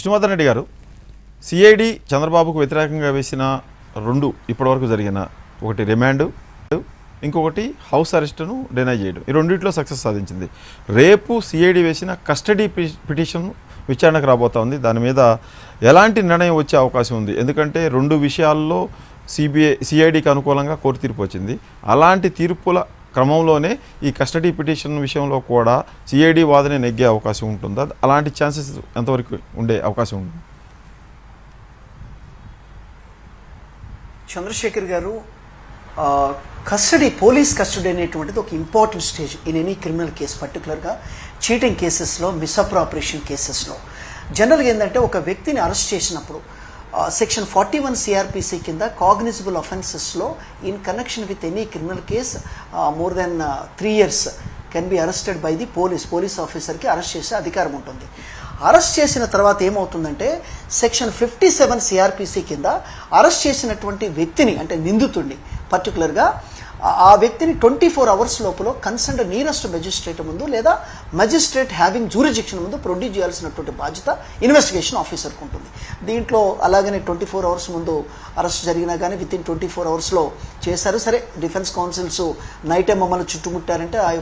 విష్ణువర్ధన్ రెడ్డి గారు సిఐడి చంద్రబాబుకు వ్యతిరేకంగా వేసిన రెండు ఇప్పటివరకు జరిగిన ఒకటి రిమాండ్ ఇంకొకటి హౌస్ అరెస్ట్ను డినై చేయడం ఈ రెండింటిలో సక్సెస్ సాధించింది రేపు సిఐడి వేసిన కస్టడీ పి- పిటిషన్ విచారణకు రాబోతా ఉంది దాని మీద ఎలాంటి నిర్ణయం వచ్చే అవకాశం ఉంది ఎందుకంటే రెండు విషయాల్లో సిబిఐ సిఐడికి అనుకూలంగా కోర్టు తీర్పు వచ్చింది అలాంటి తీర్పుల క్రమంలోనే ఈ కస్టడీ పిటిషన్ విషయంలో కూడా సిఐడి వాదన నెగ్గే అవకాశం ఉంటుందా అలాంటి ఛాన్సెస్ ఎంతవరకు ఉండే అవకాశం ఉంది చంద్రశేఖర్ గారు ఆ, కస్టడీ పోలీస్ కస్టడీ అనేటువంటిది ఒక important stage in any criminal case పర్టికులర్గా చీటింగ్ కేసెస్లో మిస్అప్రాపరేషన్ కేసెస్లో జనరల్గా ఏంటంటే ఒక వ్యక్తిని అరెస్ట్ చేసినప్పుడు సెక్షన్ ఫార్టీ వన్ సిఆర్పిసి కింద కాగ్నిజిబుల్ అఫెన్సెస్లో in connection with any criminal case more than three years can be arrested by the police police ఆఫీసర్కి అరెస్ట్ చేసే అధికారం ఉంటుంది అరెస్ట్ చేసిన తర్వాత ఏమవుతుందంటే సెక్షన్ ఫిఫ్టీ సెవెన్ సిఆర్పిసి కింద అరెస్ట్ చేసినటువంటి వ్యక్తిని అంటే నిందితుడిని పర్టికులర్గా ఆ- ఆ వ్యక్తిని ట్వంటీ ఫోర్ అవర్స్ లోపల కన్సర్న్ నియరెస్ట్ మెజిస్ట్రేట్ ముందు లేదా మెజిస్ట్రేట్ హ్యావింగ్ జూరిజిక్షన్ ముందు ప్రొడ్యూస్ చేయాల్సినటువంటి బాధ్యత ఇన్వెస్టిగేషన్ ఆఫీసర్కి ఉంటుంది దీంట్లో అలాగనే ట్వంటీ ఫోర్ అవర్స్ ముందు అరెస్ట్ జరిగినా కానీ విత్ ఇన్ ట్వంటీ ఫోర్ అవర్స్లో చేశారు సరే డిఫెన్స్ కౌన్సిల్స్ నైటే మమ్మల్ని చుట్టుముట్టారంటే ఆ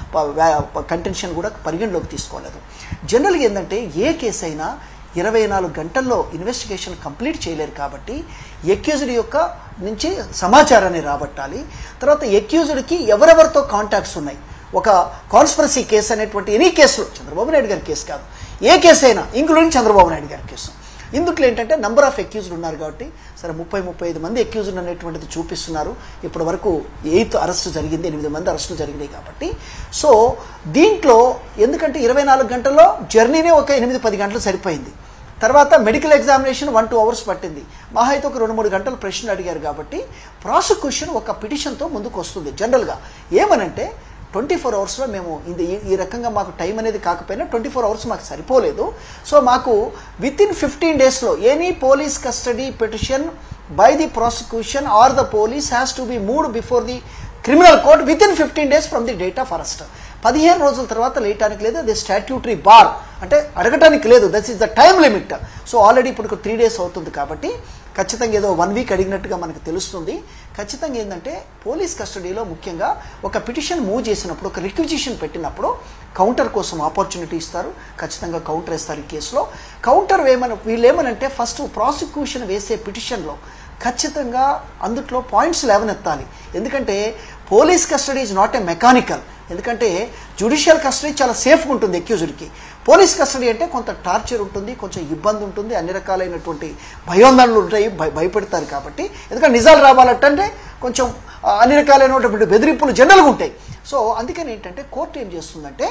యొక్క కంటెన్షన్ కూడా పరిగణలోకి తీసుకోలేదు జనరల్గా ఏంటంటే ఏ కేసు అయినా ఇరవై నాలుగు గంటల్లో ఇన్వెస్టిగేషన్ కంప్లీట్ చేయలేరు కాబట్టి ఎక్యూజ్డ్ యొక్క నుంచి సమాచారాన్ని రాబట్టాలి తర్వాత ఎక్యూజ్డ్కి ఎవరెవరితో కాంటాక్ట్స్ ఉన్నాయి ఒక కాన్స్పరసీ కేసు అనేటువంటి ఎనీ కేసులో చంద్రబాబు నాయుడు గారి కేసు కాదు ఏ కేసు అయినా ఇంక్లూడింగ్ చంద్రబాబు నాయుడు గారి కేసు ఇందులో ఏంటంటే నంబర్ ఆఫ్ ఎక్యూజ్డ్ ఉన్నారు కాబట్టి సరే ముప్పై ముప్పై ఐదు మంది ఎక్యూజ్డ్ అనేటువంటిది చూపిస్తున్నారు ఇప్పటి వరకు ఎయిత్ అరెస్ట్ జరిగింది ఎనిమిది మంది అరెస్టులు జరిగినాయి కాబట్టి సో దీంట్లో ఎందుకంటే ఇరవై నాలుగు గంటల్లో జర్నీనే ఒక ఎనిమిది పది గంటలు సరిపోయింది తర్వాత medical examination one two hours పట్టింది మహా అయితే ఒక రెండు మూడు గంటలు ప్రశ్నలు అడిగారు కాబట్టి ప్రాసిక్యూషన్ ఒక పిటిషన్తో ముందుకు వస్తుంది జనరల్గా ఏమనంటే ట్వంటీ ఫోర్ అవర్స్లో మేము ఇది ఈ- ఈ రకంగా మాకు టైం అనేది కాకపోయినా ట్వంటీ ఫోర్ అవర్స్ మాకు సరిపోలేదు సో మాకు విత్ ఇన్ ఫిఫ్టీన్ డేస్లో any police custody petition by the prosecution or the police has to be moved before the criminal court within fifteen days from the date of arrest పదిహేను రోజుల తర్వాత లేయటానికి లేదు అది statutory bar అంటే అడగటానికి లేదు that is the time limit so already ఇప్పుడు three days అవుతుంది కాబట్టి ఖచ్చితంగా ఏదో వన్ వీక్ అడిగినట్టుగా మనకు తెలుస్తుంది ఖచ్చితంగా ఏంటంటే పోలీస్ కస్టడీలో ముఖ్యంగా ఒక పిటిషన్ మూవ్ చేసినప్పుడు ఒక రిక్విజిషన్ పెట్టినప్పుడు కౌంటర్ కోసం ఆపర్చునిటీ ఇస్తారు ఖచ్చితంగా కౌంటర్ వేస్తారు ఈ కేసులో కౌంటర్ వేయమని వీళ్ళు ఏమనంటే ఫస్ట్ ప్రాసిక్యూషన్ వేసే పిటిషన్లో ఖచ్చితంగా అందుట్లో పాయింట్స్ లేవనెత్తాలి ఎందుకంటే police custody is not a mechanical ఎందుకంటే జ్యుడిషియల్ కస్టడీ చాలా సేఫ్గా ఉంటుంది అక్యూజ్డ్కి పోలీస్ కస్టడీ అంటే కొంత టార్చర్ ఉంటుంది కొంచెం ఇబ్బంది ఉంటుంది అన్ని రకాలైనటువంటి భయోందనలు ఉంటాయి భయ భయపెడతారు కాబట్టి ఎందుకంటే నిజాలు రావాలంటే కొంచెం ఆ, అన్ని రకాలైనటువంటి బెదిరింపులు జనరల్గా ఉంటాయి సో అందుకని ఏంటంటే కోర్టు ఏం చేస్తుందంటే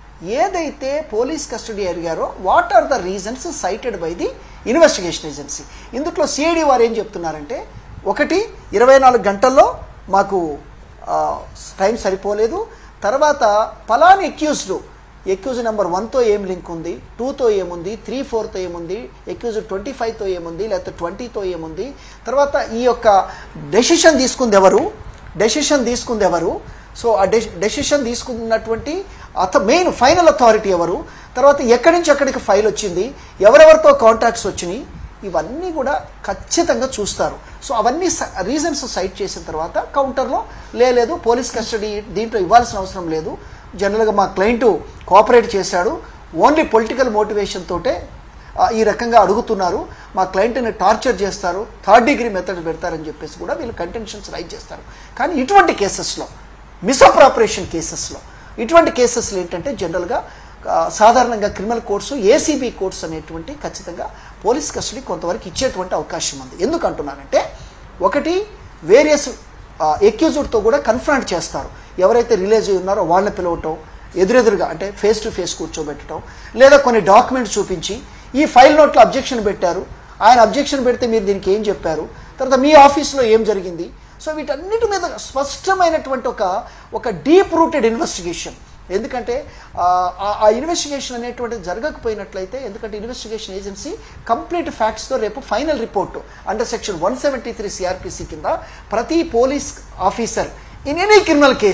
ఏదైతే పోలీస్ కస్టడీ అడిగారో what are the reasons cited by the investigation agency ఇందులో సిఐడి వారు ఏం చెప్తున్నారంటే ఒకటి ఇరవై నాలుగు గంటల్లో మాకు ఆ, టైం సరిపోలేదు తర్వాత పలాని ఎక్యూజ్డ్ ఎక్యూజ్ నెంబర్ వన్తో ఏం లింక్ ఉంది టూతో ఏముంది త్రీ ఫోర్తో ఏముంది ఎక్యూజ్ ట్వంటీ ఫైవ్తో ఏముంది లేకపోతే ట్వంటీతో ఏముంది తర్వాత ఈ యొక్క డెసిషన్ తీసుకుంది ఎవరు డెసిషన్ తీసుకుంది ఎవరు సో ఆ డె డెసిషన్ తీసుకున్నటువంటి అథ మెయిన్ ఫైనల్ అథారిటీ ఎవరు తర్వాత ఎక్కడి నుంచి ఎక్కడికి ఫైల్ వచ్చింది ఎవరెవరితో కాంటాక్ట్స్ వచ్చినాయి ఇవన్నీ కూడా ఖచ్చితంగా చూస్తారు సో అవన్నీ రీజన్స్ సైట్ చేసిన తర్వాత కౌంటర్లో లేదు పోలీస్ కస్టడీ దీంట్లో ఇవ్వాల్సిన అవసరం లేదు జనరల్గా మా క్లయింట్ కోఆపరేట్ చేశాడు ఓన్లీ పొలిటికల్ మోటివేషన్ తోటే ఆ, ఈ రకంగా అడుగుతున్నారు మా క్లయింట్ని టార్చర్ చేస్తారు థర్డ్ డిగ్రీ మెథడ్ పెడతారని చెప్పేసి కూడా వీళ్ళు కంటెన్షన్స్ రైట్ చేస్తారు కానీ ఇటువంటి కేసెస్లో మిస్అప్రాపరేషన్ కేసెస్లో ఇటువంటి కేసెస్లో ఏంటంటే జనరల్గా ఆ, సాధారణంగా క్రిమినల్ కోర్ట్స్ ఏసీబీ కోర్ట్స్ అనేటువంటి ఖచ్చితంగా పోలీస్ కస్టడీ కొంతవరకు ఇచ్చేటువంటి అవకాశం ఉంది ఎందుకు అంటున్నానంటే ఒకటి వేరియస్ ఎక్యూజ్డ్తో కూడా కన్ఫ్రంట్ చేస్తారు ఎవరైతే రిలేజ్ అయి ఉన్నారో వాళ్ళని పిలవటం ఎదురెదురుగా అంటే ఫేస్ టు ఫేస్ కూర్చోబెట్టడం లేదా కొన్ని డాక్యుమెంట్స్ చూపించి ఈ ఫైల్ నోట్లో అబ్జెక్షన్ పెట్టారు ఆయన అబ్జెక్షన్ పెడితే మీరు దీనికి ఏం చెప్పారు తర్వాత మీ ఆఫీస్లో ఏం జరిగింది సో వీటన్నిటి మీద స్పష్టమైనటువంటి ఒక ఒక డీప్ రూటెడ్ ఇన్వెస్టిగేషన్ ఎందుకంటే ఆ, ఆ- ఆ ఇన్వెస్టిగేషన్ అనేటువంటిది జరగకపోయినట్లయితే ఎందుకంటే ఇన్వెస్టిగేషన్ ఏజెన్సీ కంప్లీట్ ఫ్యాక్ట్స్తో రేపు final report under section one seventy three CrPC కింద ప్రతి police officer in any criminal case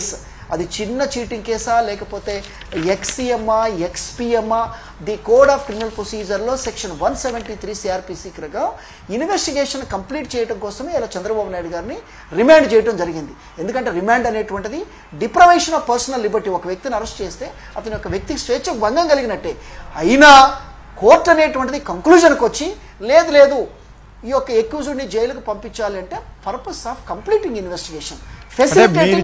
అది చిన్న చీటింగ్ కేసా లేకపోతే ఎక్స్సీఎంఆ ఎక్స్పిఎంఆ ది కోడ్ ఆఫ్ క్రిమినల్ ప్రొసీజర్లో section one seventy three CrPC క్రగా ఇన్వెస్టిగేషన్ కంప్లీట్ చేయడం కోసమే ఇలా చంద్రబాబు నాయుడు గారిని రిమాండ్ చేయడం జరిగింది ఎందుకంటే రిమాండ్ అనేటువంటిది డిప్రవేషన్ ఆఫ్ పర్సనల్ లిబర్టీ ఒక వ్యక్తిని అరెస్ట్ చేస్తే అతని యొక్క వ్యక్తికి స్వేచ్ఛ భంగం కలిగినట్టే అయినా కోర్టు అనేటువంటిది కంక్లూజన్కి వచ్చి లేదు లేదు ఈ యొక్క ఎక్యూజ్డ్ని జైలుకు పంపించాలి అంటే పర్పస్ ఆఫ్ కంప్లీటింగ్ ఇన్వెస్టిగేషన్ అంటే ఫెసిలిటేటింగ్